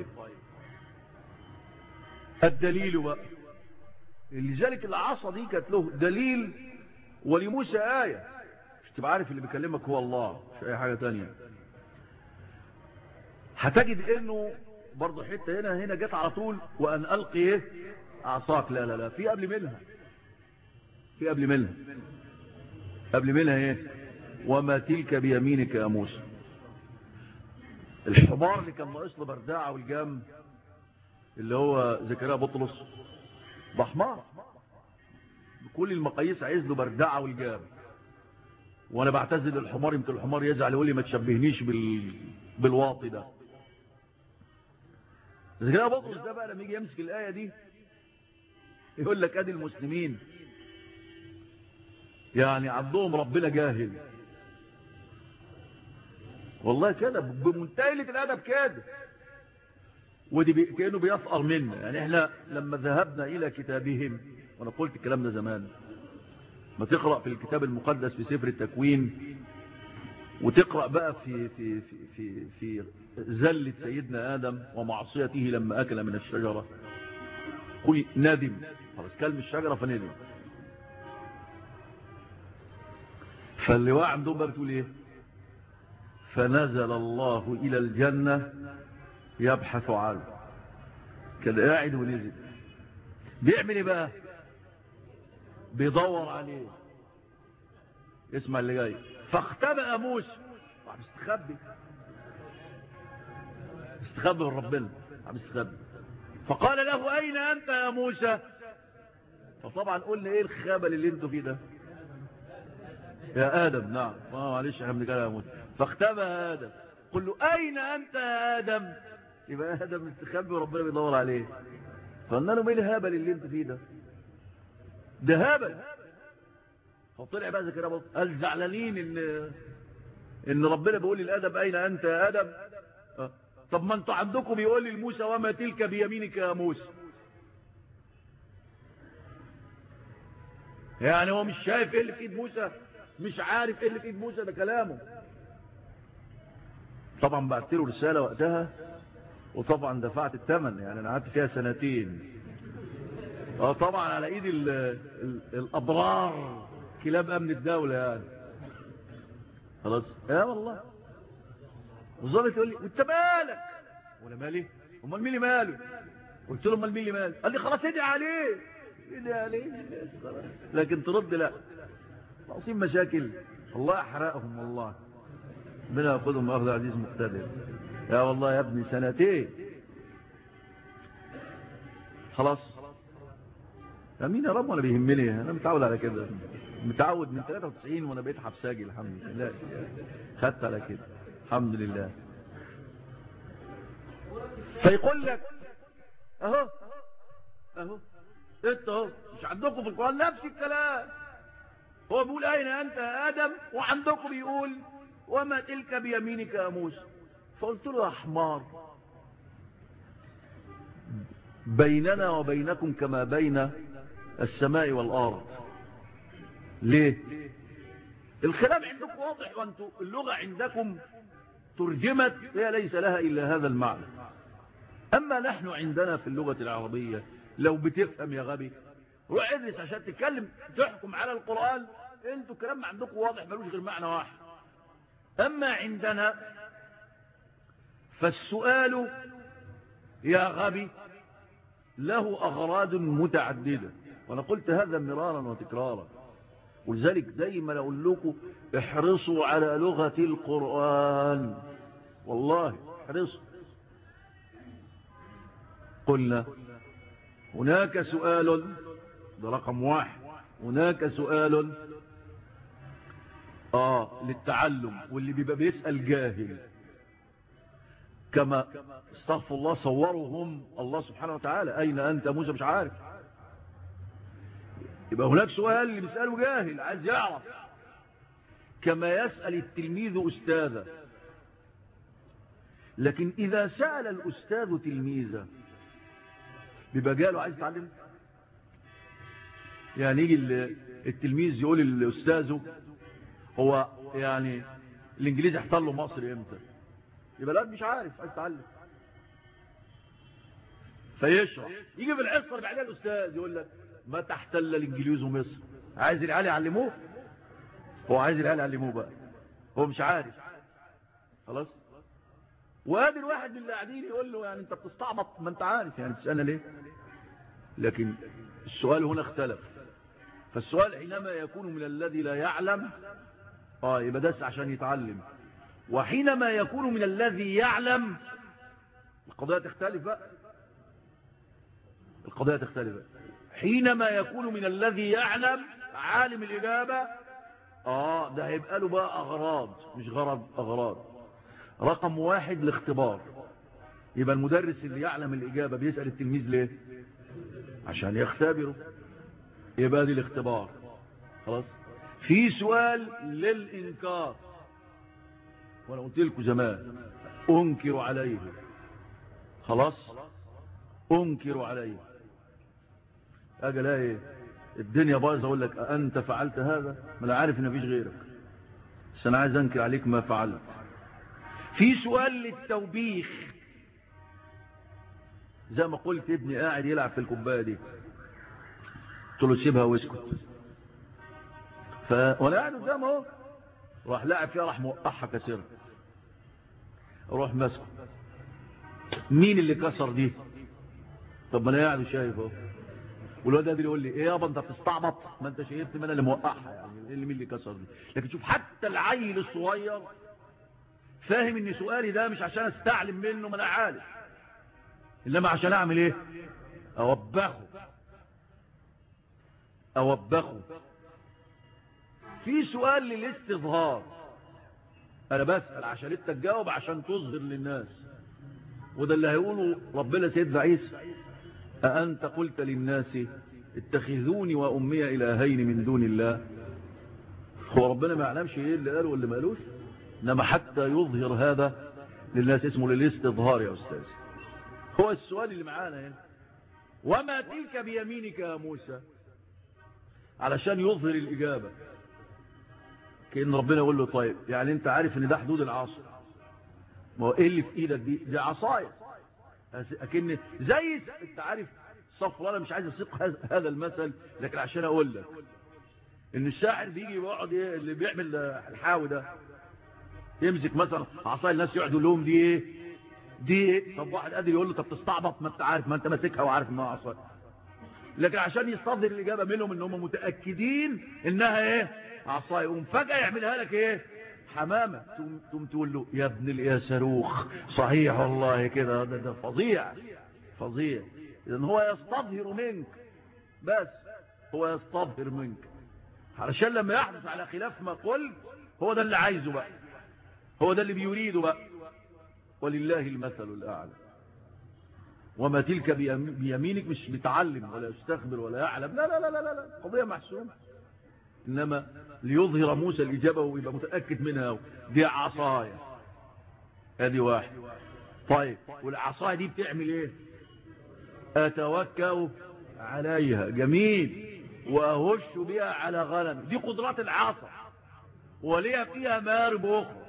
الدليل بقى لذلك العصا دي كانت له دليل ولموسى آية مش تبقى عارف اللي بيكلمك هو الله مش أي حاجة تانية هتجد انه برضه حتة هنا هنا جت على طول وان القي ايه اعصاك لا لا لا في قبل منها في قبل منها قبل منها ايه وما تلك بيمينك يا موسى الحمار اللي كان ناقص له برداعه والجام اللي هو زكريا بطرس ده حمار بكل المقاييس عايز له برداعه والجام وانا بعتزل الحمار يمكن الحمار يزعل يقول لي ما تشبهنيش بال... بالواطي ده زكريا بطرس ده بقى لما يجي يمسك الآية دي يقول لك ادي المسلمين يعني عندهم ربنا جاهل والله كده بمنتهى الادب كده ودي بي كانه بيفقر منا يعني احنا لما ذهبنا الى كتابهم وانا قلت الكلام ده زمان ما تقرا في الكتاب المقدس في سفر التكوين وتقرا بقى في في في في, في زلة سيدنا آدم ومعصيته لما أكل من الشجرة قل ندم خلاص كلم الشجرة فندم فاللواء عندهم بقى بتقول ايه فنزل الله إلى الجنة يبحث عنه كان قاعد ونزل بيعمل ايه بقى بيدور عليه اسمع اللي جاي فاختبأ موسى واحد استخبي استخبي من ربنا عم استخبي فقال له اين انت يا موسى فطبعا قلنا ايه الخبل اللي انتوا فيه ده يا ادم نعم اه معلش احنا بنتكلم يا موسى فاختبى ادم قل له اين انت يا ادم يبقى ادم مستخبي وربنا بيدور عليه فقلنا له ايه الهبل اللي انت فيه ده ده هبل فطلع بقى زكريا بطل قال زعلانين ان ان ربنا بيقول للادم اين انت يا ادم أه. طب ما انتوا عندكم بيقول لي لموسى وما تلك بيمينك يا موسى يعني هو مش شايف ايه اللي في ايد موسى مش عارف ايه اللي في ايد موسى ده كلامه طبعا بعت له رساله وقتها وطبعا دفعت الثمن يعني انا قعدت فيها سنتين اه طبعا على ايد ال ال الابرار كلاب امن الدوله يعني خلاص يا والله والظابط يقول لي وانت مالك وانا مالي امال مين اللي ماله قلت له امال مين اللي ماله قال لي خلاص ادعي عليه ادعي عليه لكن ترد لا ناقصين مشاكل الله يحرقهم والله ربنا ياخذهم اخذ عزيز مقتدر يا والله يا ابني سنتين خلاص امين يا رب وانا بيهمني انا متعود على كده متعود من 93 وانا بقيت حبساجي الحمد لله خدت على كده الحمد لله فيقول لك اهو اهو انت اهو مش عندكم في القرآن نفس الكلام هو بيقول اين انت يا ادم وعندكم بيقول وما تلك بيمينك يا موسى فقلت له يا حمار بيننا وبينكم كما بين السماء والارض ليه الخلاف عندكم واضح وانتم اللغة عندكم ترجمت هي ليس لها إلا هذا المعنى أما نحن عندنا في اللغة العربية لو بتفهم يا غبي روح ادرس عشان تتكلم تحكم على القرآن انتوا الكلام عندكم واضح ملوش غير معنى واحد أما عندنا فالسؤال يا غبي له أغراض متعددة وأنا قلت هذا مرارا وتكرارا ولذلك دايما أقول لكم احرصوا على لغة القرآن والله احرصوا قلنا هناك سؤال ده رقم واحد هناك سؤال آه للتعلم واللي بيبقى بيسأل جاهل كما استغفر الله صورهم الله سبحانه وتعالى أين أنت موسى مش عارف يبقى هناك سؤال اللي بيسأله جاهل عايز يعرف كما يسأل التلميذ أستاذا لكن إذا سأل الأستاذ تلميذا بيبقى جاله عايز يتعلم يعني يجي التلميذ يقول لأستاذه هو يعني الإنجليزي احتل له مصر امتى يبقى الواد مش عارف عايز يتعلم فيشرح يجي في الحصه بعدها الاستاذ يقول لك ما تحتل الانجليز مصر عايز العيال يعلموه هو عايز العيال يعلموه بقى هو مش عارف خلاص وادي الواحد من اللي قاعدين يقول له يعني انت بتستعبط ما انت عارف يعني تسالنا ليه لكن السؤال هنا اختلف فالسؤال حينما يكون من الذي لا يعلم اه يبقى ده عشان يتعلم وحينما يكون من الذي يعلم القضية تختلف بقى القضية تختلف بقى حينما يكون من الذي يعلم عالم الإجابة آه ده هيبقى له بقى أغراض مش غرض أغراض رقم واحد الاختبار يبقى المدرس اللي يعلم الإجابة بيسأل التلميذ ليه عشان يختبره يبقى دي الاختبار خلاص في سؤال للإنكار وانا قلت لكم زمان انكر عليه خلاص انكر عليه اجل ايه الدنيا بايظه اقول لك انت فعلت هذا ما انا عارف ان مفيش غيرك بس انا عايز انكر عليك ما فعلت في سؤال للتوبيخ زي ما قلت ابني قاعد يلعب في الكوبايه دي قلت له سيبها واسكت ف وانا قاعد قدامه اهو راح لاعب فيها راح موقعها كسرها روح ماسكه مين اللي كسر دي طب ما انا قاعد شايف اهو والواد ده بيقول لي ايه يابا انت بتستعبط ما انت شايفت ما انا اللي موقعها يعني ايه اللي مين اللي كسر دي لكن شوف حتى العيل الصغير فاهم ان سؤالي ده مش عشان استعلم منه ما انا عارف انما عشان اعمل ايه اوبخه اوبخه في سؤال للاستظهار انا بسأل عشان انت تجاوب عشان تظهر للناس وده اللي هيقوله ربنا سيدنا عيسى أأنت قلت للناس اتخذوني وأمي إلهين من دون الله هو ربنا ما يعلمش ايه اللي قاله واللي ما قالوش انما حتى يظهر هذا للناس اسمه للاستظهار يا أستاذ هو السؤال اللي معانا هنا وما تلك بيمينك يا موسى علشان يظهر الإجابة كأن ربنا يقول له طيب يعني انت عارف ان ده حدود العصر ما هو ايه اللي في ايدك دي دي عصاية اكن زي انت عارف صفر انا مش عايز اسيق هذا المثل لكن عشان اقول لك ان الشاعر بيجي يقعد ايه اللي بيعمل الحاوي ده يمسك مثلا عصايه الناس يقعدوا لهم دي ايه دي ايه طب واحد قادر يقول له طب تستعبط ما انت عارف ما انت ماسكها وعارف انها عصايه لكن عشان يستظهر الاجابه منهم ان هم متاكدين انها ايه عصايه يقوم فجاه يعملها لك ايه حمامه تقوم تقول له يا ابن يا صاروخ صحيح والله كده ده, ده فظيع فظيع لان هو يستظهر منك بس هو يستظهر منك علشان لما يحدث على خلاف ما قلت هو ده اللي عايزه بقى هو ده اللي بيريده بقى ولله المثل الأعلى وما تلك بيمينك مش بيتعلم ولا يستخبر ولا يعلم لا لا لا لا لا قضية محسومة إنما ليظهر موسى الإجابة ويبقى متأكد منها دي عصاية هذه واحد طيب والعصاية دي بتعمل ايه أتوكأ عليها جميل وأهش بها على غنم دي قدرات العصا وليها فيها مارب أخرى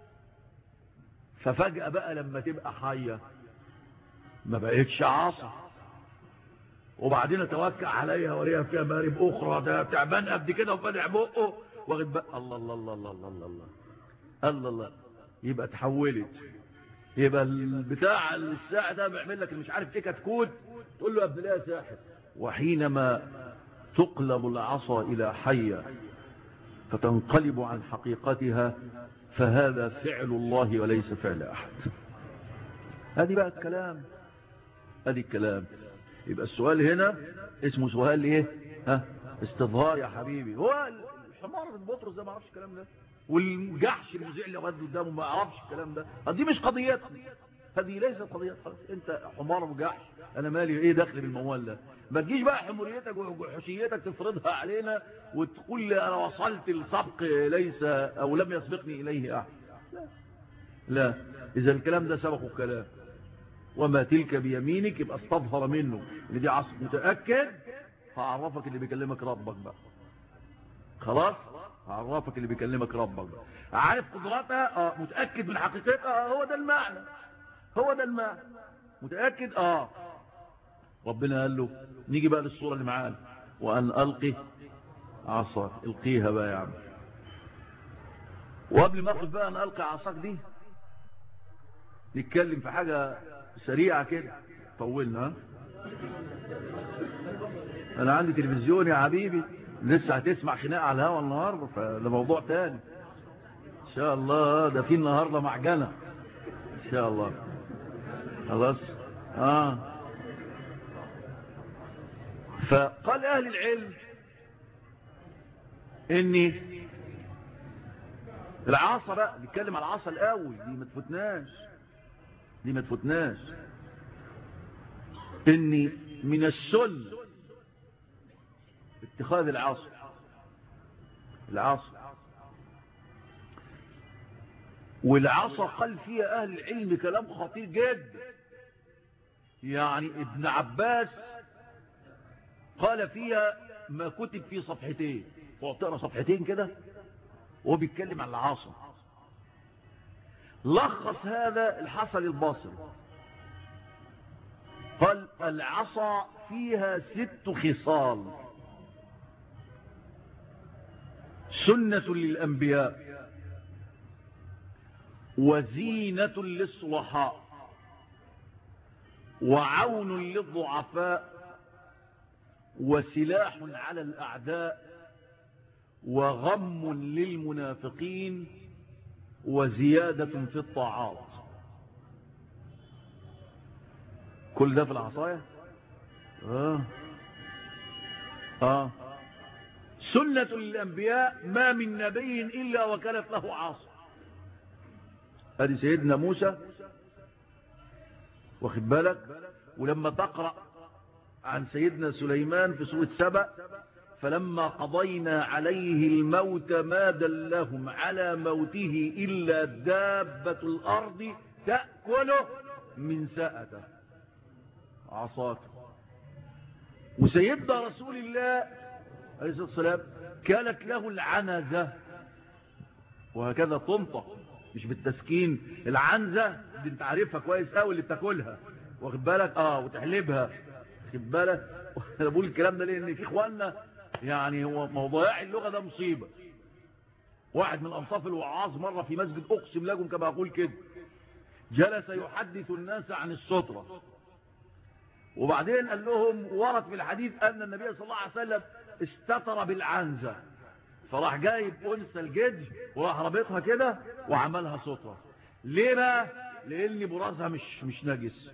ففجأة بقى لما تبقى حية ما بقتش عصا وبعدين اتوكل عليها وليها فيها مارب اخرى ده تعبان قد كده وفاتح بقه واخد بقى الله الله الله الله الله الله الله الله الله يبقى اتحولت يبقى البتاع الساعة ده بيعمل لك مش عارف ايه كتكوت تقول له يا ابن الله يا ساحر وحينما تقلب العصا إلى حية فتنقلب عن حقيقتها فهذا فعل الله وليس فعل أحد هذه بقى الكلام هذه الكلام يبقى السؤال هنا اسمه سؤال ايه ها استظهار يا حبيبي هو الحمار البطرس ده ما عرفش الكلام ده والجحش المذيع اللي قاعد قدامه ما عرفش الكلام ده دي مش قضيتنا هذه ليست قضية خلاص انت حمار وجحش انا مالي ايه دخل بالموال ده ما تجيش بقى حموريتك وحشيتك تفرضها علينا وتقول لي انا وصلت السبق ليس او لم يسبقني اليه احد لا لا اذا الكلام ده سبقه الكلام وما تلك بيمينك يبقى استظهر منه اللي دي عصر متأكد هعرفك اللي بيكلمك ربك بقى خلاص هعرفك اللي بيكلمك ربك بقى عارف قدراتها اه متأكد من حقيقتها اه هو ده المعنى هو ده المعنى متأكد اه ربنا قال له نيجي بقى للصورة اللي معانا وأن ألقي عصاك القيها بقى يا عم وقبل ما أقف بقى أن ألقي عصاك دي نتكلم في حاجة سريعة كده طولنا أنا عندي تلفزيون يا حبيبي لسه هتسمع خناقة على الهوا النهاردة فده موضوع تاني إن شاء الله ده في النهاردة معجنة إن شاء الله خلاص آه فقال أهل العلم إن العصا بقى نتكلم على العصا الأول دي ما تفوتناش دي ما تفوتناش إن من السن اتخاذ العصا العصا والعصا قال فيها أهل العلم كلام خطير جدا يعني ابن عباس قال فيها ما كتب في صفحتين وقتنا صفحتين كده وهو بيتكلم عن العصا لخص هذا الحسن البصري قال العصا فيها ست خصال سنة للأنبياء وزينة للصلحاء وعون للضعفاء وسلاح على الأعداء وغم للمنافقين وزيادة في الطاعات كل ده في العصاية آه. آه. سنة للأنبياء ما من نبي إلا وكانت له عاصة هذه سيدنا موسى واخد بالك ولما تقرأ عن سيدنا سليمان في سورة سبأ فلما قضينا عليه الموت ما دلهم على موته إلا دابة الأرض تأكله من سأته عصاته وسيدنا رسول الله عليه الصلاة والسلام كانت له العنزة وهكذا تنطق مش بالتسكين العنزة دي انت عارفها كويس قوي اللي بتاكلها واخد بالك اه وتحلبها واخد بالك انا بقول الكلام ده ليه ان في اخواننا يعني هو موضوع اللغة ده مصيبة واحد من انصاف الوعاظ مرة في مسجد اقسم لكم كما اقول كده جلس يحدث الناس عن السترة وبعدين قال لهم ورد في الحديث ان النبي صلى الله عليه وسلم استتر بالعنزة فراح جايب انثى الجدج وراح رابطها كده وعملها سترة ليه بقى لان براسها مش مش نجس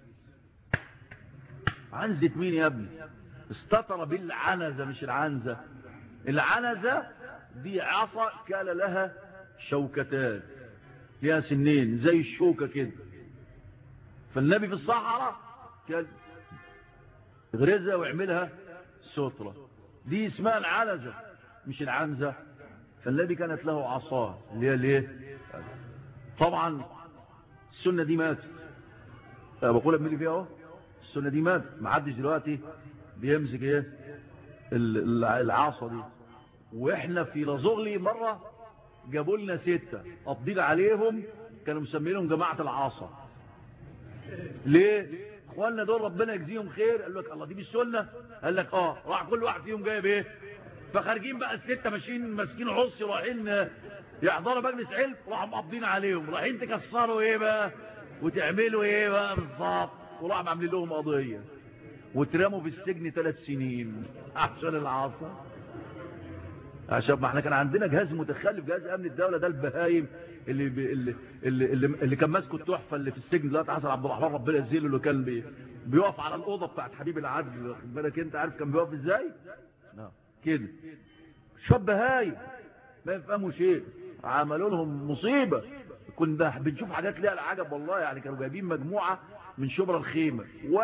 عنزة مين يا ابني استتر بالعنزة مش العنزة العنزة دي عصا كان لها شوكتان لها سنين زي الشوكة كده فالنبي في الصحراء كان يغرزها ويعملها سترة دي اسمها العنزة مش العنزة فالنبي كانت له عصاه اللي هي ليه طبعا السنة دي ماتت بقول ابن فيها اهو السنة دي ماتت ما حدش دلوقتي بيمسك ايه العصا دي واحنا في رزغلي مرة جابوا لنا ستة قبضين عليهم كانوا مسمينهم جماعة العصا ليه اخواننا دول ربنا يجزيهم خير قال لك الله دي بالسنة قال لك اه راح كل واحد فيهم جايب ايه فخارجين بقى الستة ماشيين ماسكين عصي رايحين يحضروا مجلس علم راحوا مقبضين عليهم رايحين تكسروا ايه بقى وتعملوا ايه بقى بالظبط وراحوا عاملين لهم قضية واترموا في السجن ثلاث سنين عشان العصر عشان ما احنا كان عندنا جهاز متخلف جهاز امن الدولة ده البهايم اللي بي اللي اللي, اللي, اللي كان ماسكه التحفه اللي في السجن دلوقتي حسن عبد الرحمن ربنا يزيله اللي كان بي بيقف على الاوضه بتاعت حبيب العدل واخد بالك انت عارف كان بيقف ازاي اه كده شاب بهايم ما يفهموا شيء عملوا لهم مصيبه كنا بنشوف حاجات ليها العجب والله يعني كانوا جايبين مجموعه من شبرا الخيمه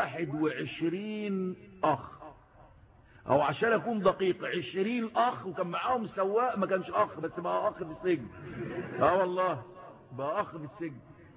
21 اخ او عشان اكون دقيق 20 اخ وكان معاهم سواق ما كانش اخ بس بقى اخ في السجن اه والله بقى اخ في السجن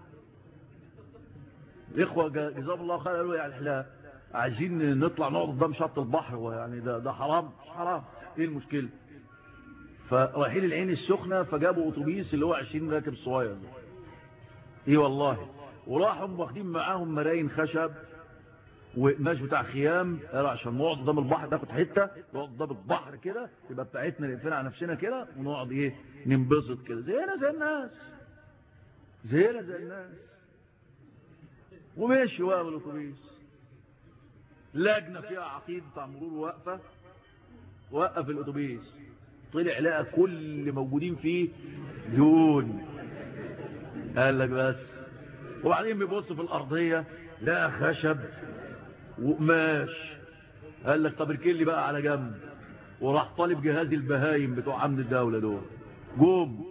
الاخوه جزاهم الله خير قالوا يعني احنا عايزين نطلع نقعد قدام شط البحر ويعني ده ده حرام مش حرام ايه المشكله فرايحين العين السخنه فجابوا اتوبيس اللي هو 20 راكب صغير ده ايه والله وراحوا واخدين معاهم مراين خشب وقماش بتاع خيام قالوا عشان نقعد قدام البحر ناخد حته نقعد قدام البحر كده يبقى بتاعتنا نقفلها على نفسنا كده ونقعد ايه ننبسط كده زينا زي الناس زينا زي الناس وماشي واقف الاتوبيس لجنه فيها عقيد بتاع مرور واقفه وقف الاتوبيس طلع لقى كل اللي موجودين فيه دون قال لك بس وبعدين بيبص في الارضيه لقى خشب وقماش قال لك طب اركن لي بقى على جنب وراح طالب جهاز البهايم بتوع امن الدوله دول جم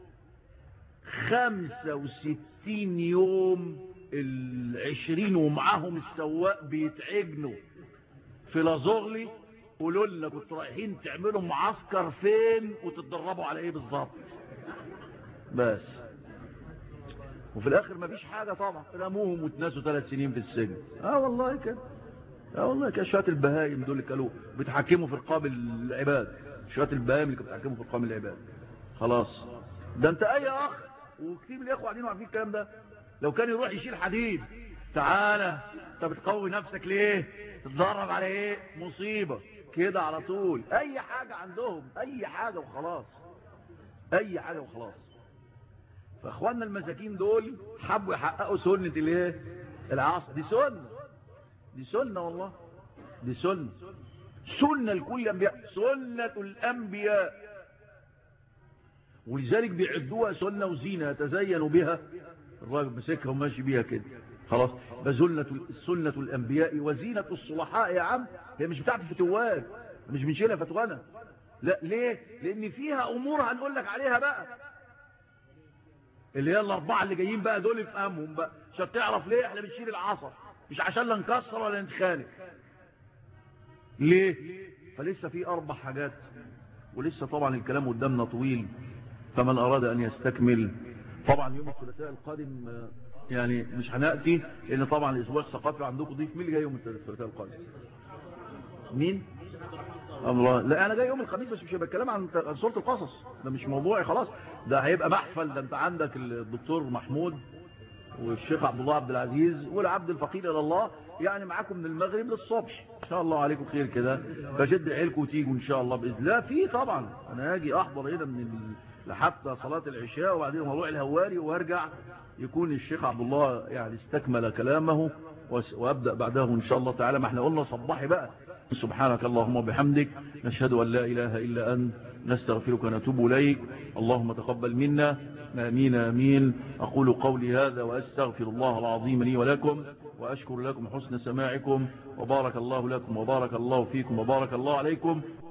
65 يوم العشرين ومعاهم السواق بيتعجنوا في لازغلي قولوا لنا كنتوا رايحين تعملوا معسكر فين وتتدربوا على ايه بالظبط بس وفي الاخر مفيش حاجة طبعا رموهم واتناسوا ثلاث سنين في السجن اه والله كده اه والله كده شوية البهايم دول اللي كانوا بيتحكموا في رقاب العباد شوية البهايم اللي كانوا بيتحكموا في رقاب العباد خلاص ده انت اي اخ وكتير من الاخوه قاعدين عارفين الكلام ده لو كان يروح يشيل حديد تعالى انت بتقوي نفسك ليه تتدرب على ايه مصيبة كده على طول اي حاجة عندهم اي حاجة وخلاص اي حاجة وخلاص فاخواننا المساكين دول حبوا يحققوا سنة الايه العصر دي سنة دي سنة والله دي سنة سنة لكل الانبياء سنة الانبياء ولذلك بيعدوها سنة وزينة يتزينوا بها الراجل مسكها وماشي بيها كده خلاص بزلة سنة الانبياء وزينة الصلحاء يا عم هي مش بتاعت فتوات مش بنشيلها فتوانا لا ليه لان فيها امور هنقول لك عليها بقى اللي هي الاربعه اللي جايين بقى دول افهمهم بقى عشان تعرف ليه احنا بنشيل العصا مش عشان لا نكسر ولا نتخانق ليه فلسه في اربع حاجات ولسه طبعا الكلام قدامنا طويل فمن اراد ان يستكمل طبعا يوم الثلاثاء القادم يعني مش هنأتي لان طبعا الاسبوع الثقافي عندكم ضيف مين اللي جاي يوم الثلاثاء القادم مين الله لا انا جاي يوم الخميس بس مش هيبقى الكلام عن سوره القصص ده مش موضوعي خلاص ده هيبقى محفل ده انت عندك الدكتور محمود والشيخ عبد الله عبد العزيز والعبد الفقير الى الله يعني معاكم من المغرب للصبح ان شاء الله عليكم خير كده بشد عيلكم وتيجوا ان شاء الله باذن الله في طبعا انا هاجي احضر هنا من ال... لحتى صلاه العشاء وبعدين موضوع الهواري وارجع يكون الشيخ عبد الله يعني استكمل كلامه وابدا بعده ان شاء الله تعالى ما احنا قلنا صباحي بقى سبحانك اللهم وبحمدك نشهد أن لا إله إلا أنت نستغفرك ونتوب إليك اللهم تقبل منا آمين آمين أقول قولي هذا وأستغفر الله العظيم لي ولكم وأشكر لكم حسن سماعكم وبارك الله لكم وبارك الله فيكم وبارك الله عليكم